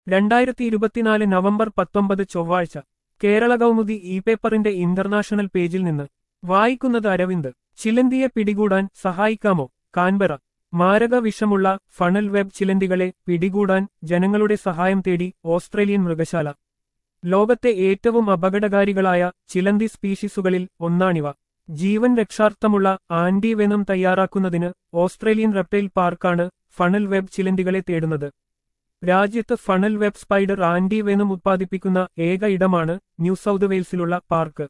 രണ്ടായിരത്തി ഇരുപത്തിനാല് നവംബർ പത്തൊമ്പത് ചൊവ്വാഴ്ച കേരള കൗമുദി ഇ പേപ്പറിന്റെ ഇന്റർനാഷണൽ പേജിൽ നിന്ന് വായിക്കുന്നത് അരവിന്ദ് ചിലന്തിയെ പിടികൂടാൻ സഹായിക്കാമോ കാൻബറ മാരക വിഷമുള്ള ഫണൽ വെബ് ചിലന്തികളെ പിടികൂടാൻ ജനങ്ങളുടെ സഹായം തേടി ഓസ്ട്രേലിയൻ മൃഗശാല ലോകത്തെ ഏറ്റവും അപകടകാരികളായ ചിലന്തി സ്പീഷീസുകളിൽ ഒന്നാണിവ ജീവൻ രക്ഷാർത്ഥമുള്ള ആന്റിവെനം തയ്യാറാക്കുന്നതിന് ഓസ്ട്രേലിയൻ റെപ്റ്റൈൽ പാർക്കാണ് ഫണൽ വെബ് ചിലന്തികളെ തേടുന്നത് രാജ്യത്ത് ഫണൽ വെബ് സ്പൈഡർ ആന്റിവെനം ഉത്പാദിപ്പിക്കുന്ന ഏക ഇടമാണ് ന്യൂ സൗത്ത് വെയിൽസിലുള്ള പാർക്ക്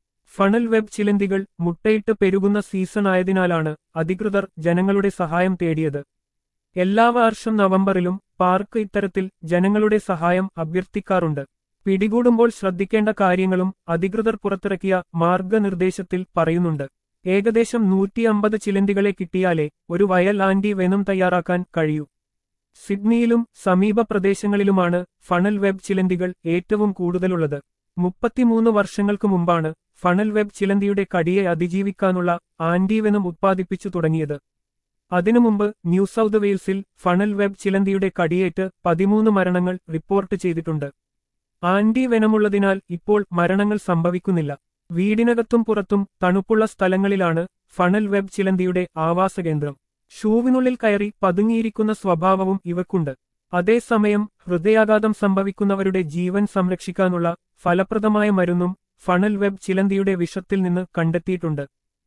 ഫണൽ വെബ് ചിലന്തികൾ മുട്ടയിട്ട് പെരുകുന്ന സീസൺ ആയതിനാലാണ് അധികൃതർ ജനങ്ങളുടെ സഹായം തേടിയത് എല്ലാ വർഷം നവംബറിലും പാർക്ക് ഇത്തരത്തിൽ ജനങ്ങളുടെ സഹായം അഭ്യർത്ഥിക്കാറുണ്ട് പിടികൂടുമ്പോൾ ശ്രദ്ധിക്കേണ്ട കാര്യങ്ങളും അധികൃതർ പുറത്തിറക്കിയ മാർഗനിർദ്ദേശത്തിൽ പറയുന്നുണ്ട് ഏകദേശം നൂറ്റി അമ്പത് ചിലന്തികളെ കിട്ടിയാലേ ഒരു വയൽ ആന്റി വെനം തയ്യാറാക്കാൻ കഴിയൂ സിഡ്നിയിലും സമീപ പ്രദേശങ്ങളിലുമാണ് ഫണൽ വെബ് ചിലന്തികൾ ഏറ്റവും കൂടുതലുള്ളത് മുപ്പത്തിമൂന്ന് വർഷങ്ങൾക്ക് മുമ്പാണ് ഫണൽ വെബ് ചിലന്തിയുടെ കടിയെ അതിജീവിക്കാനുള്ള ആന്റിവെനം ഉത്പാദിപ്പിച്ചു തുടങ്ങിയത് അതിനു മുമ്പ് ന്യൂ സൗത്ത് വെയിൽസിൽ ഫണൽ വെബ് ചിലന്തിയുടെ കടിയേറ്റ് പതിമൂന്ന് മരണങ്ങൾ റിപ്പോർട്ട് ചെയ്തിട്ടുണ്ട് ആന്റിവെനമുള്ളതിനാൽ ഇപ്പോൾ മരണങ്ങൾ സംഭവിക്കുന്നില്ല വീടിനകത്തും പുറത്തും തണുപ്പുള്ള സ്ഥലങ്ങളിലാണ് ഫണൽ വെബ് ചിലന്തിയുടെ ആവാസകേന്ദ്രം ഷൂവിനുള്ളിൽ കയറി പതുങ്ങിയിരിക്കുന്ന സ്വഭാവവും ഇവക്കുണ്ട് അതേസമയം ഹൃദയാഘാതം സംഭവിക്കുന്നവരുടെ ജീവൻ സംരക്ഷിക്കാനുള്ള ഫലപ്രദമായ മരുന്നും ഫണൽ വെബ് ചിലന്തിയുടെ വിഷത്തിൽ നിന്ന് കണ്ടെത്തിയിട്ടുണ്ട്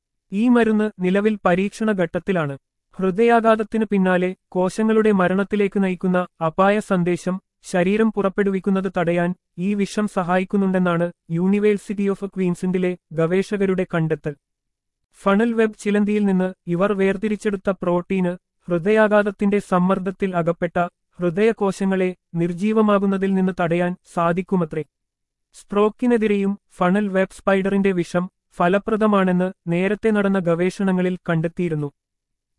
ഈ മരുന്ന് നിലവിൽ പരീക്ഷണ ഘട്ടത്തിലാണ് ഹൃദയാഘാതത്തിന് പിന്നാലെ കോശങ്ങളുടെ മരണത്തിലേക്ക് നയിക്കുന്ന അപായ സന്ദേശം ശരീരം പുറപ്പെടുവിക്കുന്നത് തടയാൻ ഈ വിഷം സഹായിക്കുന്നുണ്ടെന്നാണ് യൂണിവേഴ്സിറ്റി ഓഫ് ക്വീൻസിൻഡിലെ ഗവേഷകരുടെ കണ്ടെത്തൽ ഫണൽ വെബ് ചിലന്തിയിൽ നിന്ന് ഇവർ വേർതിരിച്ചെടുത്ത പ്രോട്ടീന് ഹൃദയാഘാതത്തിന്റെ സമ്മർദ്ദത്തിൽ അകപ്പെട്ട ഹൃദയകോശങ്ങളെ നിർജീവമാകുന്നതിൽ നിന്ന് തടയാൻ സാധിക്കുമത്രേ സ്ട്രോക്കിനെതിരെയും ഫണൽ വെബ് സ്പൈഡറിന്റെ വിഷം ഫലപ്രദമാണെന്ന് നേരത്തെ നടന്ന ഗവേഷണങ്ങളിൽ കണ്ടെത്തിയിരുന്നു